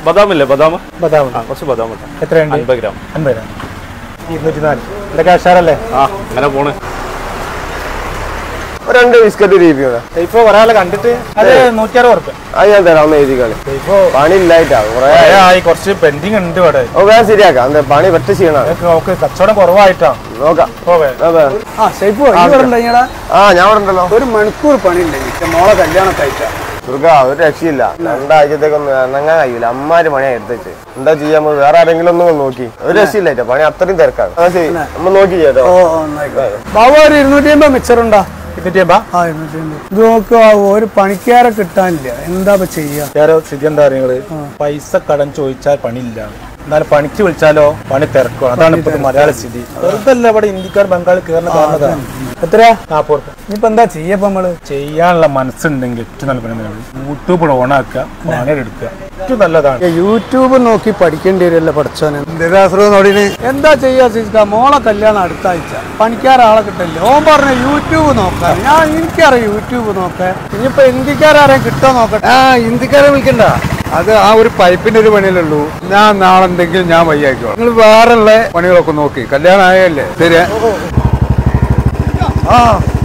ബദാമില്ലേ ബദാം ബദാം ആ കുറച്ച് ബദാം ഇട്ടാ. എത്രയുണ്ട് അൻപത് ഗ്രാം അൻപത് ഇരുന്നൂറ്റി നാല് ഇതൊക്കെ അഷാറല്ലേ ആ അങ്ങനെ പോണ് ഒരു രണ്ട് ബിസ്ക്കറ്റ് ഇരിക്കുന്നത് ഇപ്പൊ ഒരാളെ കണ്ടിട്ട് അത് നൂറ്റി അറുപത് ഉറുപ്പ് അത് ഞാൻ തരാം ഒന്ന് എഴുതി കളി ഇപ്പൊ പണി ഇല്ലായിട്ടാ കുറെ ആയി കുറച്ച് പെൻഡിങ് ഉണ്ട് ഇവിടെ ഓ വേഗം ശരിയാക്കാം എന്താ പണി പറ്റ ചെയ്യണം ഇതൊക്കെ നമുക്ക് കച്ചവടം കുറവായിട്ടാ നോക്കാം പോവേ അതെ. ആ ഷെയ്പ്പ് ഇവിടെ ആ ഞാൻ ഇവിടെ ഉണ്ടല്ലോ ഒരു മണിക്കൂർ പണി ഉണ്ടെങ്കിൽ മോളെ കല്യാണം കഴിച്ചാ ദുർഗ ഒരു രക്ഷയില്ല രണ്ടാഴ്ചത്തേക്കൊന്നും ഇറങ്ങാൻ കഴിയില്ല അമ്മാര് പണിയാ എടുത്തേച്ച് എന്താ ചെയ്യാ നമ്മൾ വേറെ ആരെങ്കിലും ഒന്നും നോക്കി ഒരു രക്ഷയില്ല പണി അത്രയും തിരക്കാണ് ആ ശരി നമ്മൾ നോക്കി ചെയ്യാട്ടോ ഓ ഒന്നായിക്കോട്ടെ ബാബു ഒരു ഇരുന്നൂറ്റി അമ്പത് മിക്സർ ഉണ്ടോ ഇരുന്നൂറ്റി അമ്പത് ആ ഇരുന്നൂറ്റി അമ്പത് ഇത് നോക്കുക ഒരു പണിക്കാരെ കിട്ടാനില്ല എന്താ ഇപ്പൊ ചെയ്യാ വേറെ സ്ഥിതി എന്താ പറയുന്നത് പൈസ കടം ചോദിച്ചാൽ പണിയില്ല എന്നാലും പണിക്ക് വിളിച്ചാലോ പണി തിരക്കും അതാണ് ഇപ്പോഴത്തെ മലയാള സ്ഥിതി വെറുതല്ല ഇവിടെ ഇന്ത്യക്കാർ ബംഗാളിൽ കയറുന്ന കാരണം എത്രയാ നാൽപ്പത് ഉറുപ്പ് ഇനിയിപ്പോ എന്താ ചെയ്യപ്പോ നമ്മള് ചെയ്യാനുള്ള മനസ്സുണ്ടെങ്കിൽ ഏറ്റവും നല്ല പണി യൂട്യൂബ് ഓണാക്കുക പണിയെടുക്കുക ഏറ്റവും നല്ലതാണ് യൂട്യൂബ് നോക്കി പഠിക്കേണ്ടി വരുമല്ലോ പഠിച്ചോനെ എന്താ ചെയ്യാ സിസ്ക മോളെ കല്യാണം അടുത്ത ആഴ്ച പണിക്കാരാളെ കിട്ടില്ല ഓൻ പറഞ്ഞ യൂട്യൂബ് നോക്കാൻ ഞാൻ എനിക്കറിയാം യൂട്യൂബ് നോക്കാൻ ഇനിയിപ്പോ ഇന്ത്യക്കാരെയും കിട്ടോ നോക്കട്ടെ ആ ഇന്ത്യക്കാരെ വിളിക്കണ്ട അത് ആ ഒരു പൈപ്പിന്റെ ഒരു പണിയല്ലേ ഉള്ളൂ ഞാൻ നാളെ എന്തെങ്കിലും ഞാൻ വയ്യാക്കിക്കോളാം നിങ്ങൾ വേറെ ഉള്ള പണികളൊക്കെ നോക്കി കല്യാണം ആയല്ലേ ശരി ആ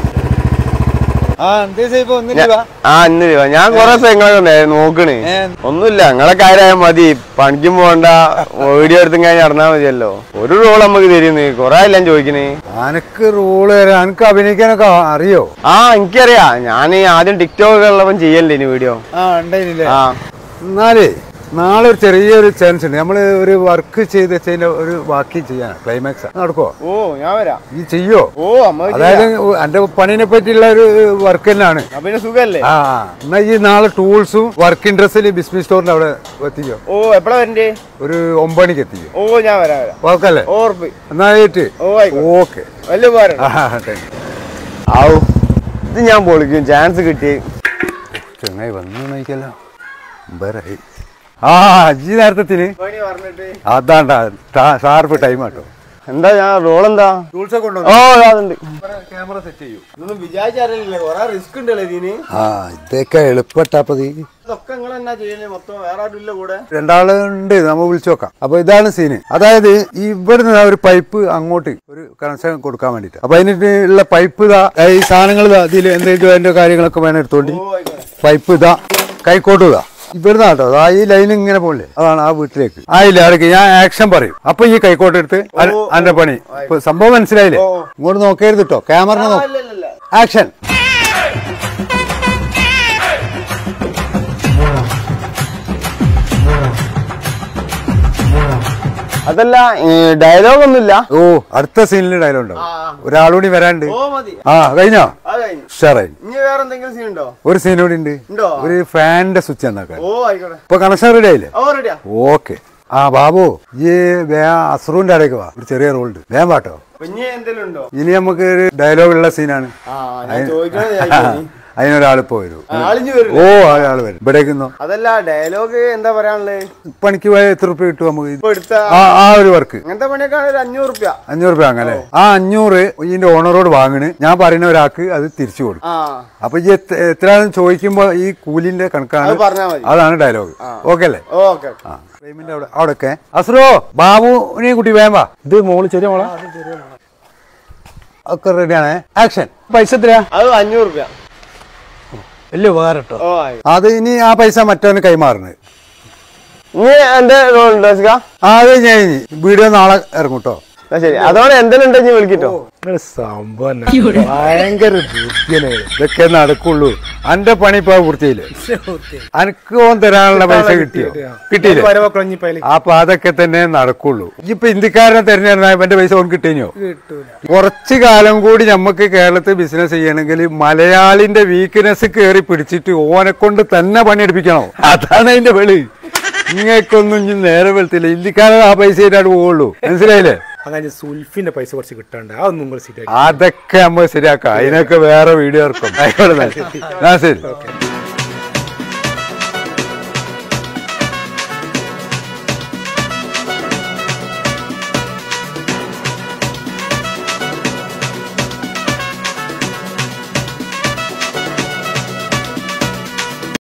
ആ എന്തേ ചെയ്യപ്പോ ഒന്നില്ല ആ ഇന്ന് രൂപ ഞാൻ കൊറേ നിങ്ങളെ നോക്കണേ ഒന്നുമില്ല നിങ്ങളെ കാര്യമായ മതി പണിക്കും പോകണ്ട വീഡിയോ എടുത്തും കഴിഞ്ഞ് നടന്നാ മതിയല്ലോ ഒരു റോൾ നമുക്ക് തരുന്നേ കൊറേ എല്ലാം ചോദിക്കണേ അനക്ക് റോള് തരാം അനക്ക് അഭിനയിക്കാനൊക്കെ അറിയോ ആ എനിക്കറിയാം ഞാൻ ആദ്യം ടിക്ടോക്ക് ഉള്ളപ്പം ചെയ്യല്ലേ ഇനി വീഡിയോ ആ ഉണ്ടായില്ലേ ആ എന്നാലേ നാളെ ഒരു ചെറിയൊരു ചാൻസ് ഉണ്ട് നമ്മൾ ഒരു വർക്ക് ചെയ്ത് വെച്ചതിന്റെ ഒരു ബാക്കി ചെയ്യാൻ ക്ലൈമാക്സ് നടക്കുവോ ഓ ഞാൻ വരാം ഈ ചെയ്യോ ഓ അമ്മ അതായത് എന്റെ പണിനെ പറ്റിയുള്ള ഒരു വർക്ക് തന്നെയാണ് പിന്നെ സുഖല്ലേ ആ എന്നാ ഈ നാളെ ടൂൾസും വർക്ക് ഇൻട്രസ്റ്റിൽ ബിസ്മിസ് സ്റ്റോറിന്റെ അവിടെ എത്തിക്കോ ഓ എപ്പോഴാ വരണ്ടേ ഒരു ഒമ്പണിക്ക് എത്തിക്കോ ഓ ഞാൻ വരാം വരാം ഓക്കല്ലേ ഓ ഉറപ്പ് എന്നാ ഏറ്റ് ഓ ആയിക്കോട്ടെ ഓക്കെ വലിയ ഉപകാരം ആവു ഇത് ഞാൻ പൊളിക്കും ചാൻസ് കിട്ടി ചെങ്ങായി വന്നു നോക്കിയല്ലോ ബരായി ആ അജി നേരത്തിന് അതാണ്ടാ ഷാർപ്പ് ടൈം ആട്ടോ എന്താ ഞാൻ റോൾ എന്താ ടൂൾസ് ഒക്കെ ഓ അതുണ്ട് ക്യാമറ സെറ്റ് ചെയ്യൂ ഇതൊന്നും വിചാരിച്ചറിയില്ലേ കൊറേ റിസ്ക് ഉണ്ടല്ലേ ഇതിന് ആ ഇതൊക്കെ എളുപ്പട്ടാപ്പതി ഇതൊക്കെ നിങ്ങൾ എന്നാ ചെയ്യുന്നത് മൊത്തം വേറെ ആരും ഇല്ല കൂടെ രണ്ടാളുണ്ട് നമ്മ വിളിച്ചു നോക്കാം അപ്പൊ ഇതാണ് സീന് അതായത് ഈ ഇവിടുന്ന് ദാ ഒരു പൈപ്പ് അങ്ങോട്ട് ഒരു കണക്ഷൻ കൊടുക്കാൻ വേണ്ടിട്ട് അപ്പൊ അതിന് ഉള്ള പൈപ്പ് ഇതാ ഈ സാധനങ്ങൾ ഇതാ ഇതിൽ എന്തെങ്കിലും അതിന്റെ കാര്യങ്ങളൊക്കെ വേണം എടുത്തോണ്ടി പൈപ്പ് ഇതാ കൈക്കോട്ട് ഇതാ ഇവിടുന്ന് കേട്ടോ ആ ഈ ലൈൻ ഇങ്ങനെ പോലെ അതാണ് ആ വീട്ടിലേക്ക് ആ ഇല്ല അടക്ക് ഞാൻ ആക്ഷൻ പറയും അപ്പൊ ഈ കൈക്കോട്ട് എടുത്ത് അതിന്റെ പണി ഇപ്പൊ സംഭവം മനസ്സിലായില്ലേ ഇങ്ങോട്ട് നോക്കരുത് കേട്ടോ ക്യാമറ നോക്കാം ആക്ഷൻ അതല്ല ഡയലോഗ് ഒന്നുമില്ല ഓ അടുത്ത സീനിൽ ഡയലോഗ് ഉണ്ടാവും ഒരാളൂടി വരാണ്ട് ഓ മതി ആ കഴിഞ്ഞോ അത് കഴിഞ്ഞു ഉഷാറായി ഇനി വേറെ എന്തെങ്കിലും സീൻ ഉണ്ടോ ഒരു സീൻ കൂടി ഉണ്ട് ഉണ്ടോ ഒരു ഫാനിന്റെ സ്വിച്ച് എന്നാക്കാൻ ഓ ആയിക്കോട്ടെ ഇപ്പൊ കണക്ഷൻ റെഡി ആയില്ലേ ഓ റെഡിയാ ഓക്കെ ആ ബാബു ഈ വേ അസറൂന്റെ അടയ്ക്ക് വാ ഒരു ചെറിയ റോൾ ഉണ്ട് വേഗം പാട്ടോ അപ്പൊ ഇനി എന്തെങ്കിലും ഉണ്ടോ ഇനി നമുക്ക് ഒരു ഡയലോഗ് ഉള്ള സീനാണ് ആ ഞാൻ ചോദിക്കണത് ഞാൻ അതിനൊരാളിപ്പോ വരും ആളിഞ്ഞു വരും ഓ ആൾ വരും ഇവിടേക്കുന്നോ അതല്ല ഡയലോഗ് എന്താ പറയാനുള്ളത് പണിക്ക് പോയ എത്ര റുപ്യ കിട്ടും നമുക്ക് ഇത്? ഇപ്പൊ എടുത്ത ആ ആ ഒരു വർക്ക് അങ്ങനത്തെ പണിയൊക്കെ ആണെങ്കിൽ ഒരു അഞ്ഞൂറ് റുപ്യ അഞ്ഞൂറ് രൂപ അങ്ങനെ ആ അഞ്ഞൂറ് ഇതിന്റെ ഓണറോട് വാങ്ങണ് ഞാൻ പറയുന്ന ഒരാൾക്ക് അത് തിരിച്ചു കൊടുക്കും ആ അപ്പൊ ഈ എത്ര എത്രയാണെന്ന് ചോദിക്കുമ്പോ ഈ കൂലിന്റെ കണക്കാണ് അത് പറഞ്ഞാ മതി അതാണ് ഡയലോഗ് ഓക്കെ അല്ലേ ഓക്കെ ആ ഫ്രെയിമിന്റെ അവിടെ അവിടെയൊക്കെ അസ്രോ ബാബുവിനെയും കുട്ടി വേം വാ ഇത് മോള് ചെറിയ മോളാ ഒക്കെ റെഡിയാണ് ആക്ഷൻ പൈസ എത്രയാ അത് അഞ്ഞൂറ് റുപ്യ വലിയ ഉപകാരം കേട്ടോ ഓ ആയി അത് ഇനി ആ പൈസ മറ്റവന് കൈമാറുന്നത് ഇനി എന്റെ റോൾ ഉണ്ടോ സിക്ക? ആ അത് ഞാൻ ഇനി വീഡിയോ നാളെ ഇറങ്ങും കേട്ടോ എന്നാ ശരി അതോടെ എന്തെങ്കിലും ഉണ്ടെങ്കിൽ വിളിക്കിട്ടോ സംഭവം ഭയങ്കര ബുദ്ധിയാണ് ഇതൊക്കെ നടക്കുള്ളൂ അന്റെ പണി ഇപ്പൊ പൂർത്തിയില്ലേ അനക്ക് ഓൻ തരാനുള്ള പൈസ കിട്ടിയോ കിട്ടിയില്ലേ വരവൊക്കെ അപ്പൊ അതൊക്കെ തന്നെ നടക്കുള്ളൂ ഇപ്പൊ ഇന്ത്യക്കാരനെ തെരഞ്ഞെടുത്ത എന്റെ പൈസ ഓൻ കിട്ടിയോ കുറച്ചു കാലം കൂടി നമുക്ക് കേരളത്തിൽ ബിസിനസ് ചെയ്യണമെങ്കിൽ മലയാളിന്റെ വീക്ക്നെസ് കയറി പിടിച്ചിട്ട് ഓനെ കൊണ്ട് തന്നെ പണിയെടുപ്പിക്കണോ അതാണ് അതിന്റെ വെളി നിങ്ങൾക്കൊന്നും ഇനി നേരെ വെളുത്തില്ല ഇന്ത്യക്കാരൻ ആ പൈസ ആയിട്ടാണ് പോവുള്ളൂ മനസ്സിലായില്ലേ അങ്ങനെ സുൽഫിന്റെ പൈസ കുറച്ച് കിട്ടാണ്ട് അതൊന്നും നിങ്ങൾ ശരിയാക്കി അതൊക്കെ നമ്മൾ ശരിയാക്കാം അതിനൊക്കെ വേറെ വീഡിയോ ഇറക്കും ആയിക്കോട്ടെ എന്നാ. എന്നാ ശരി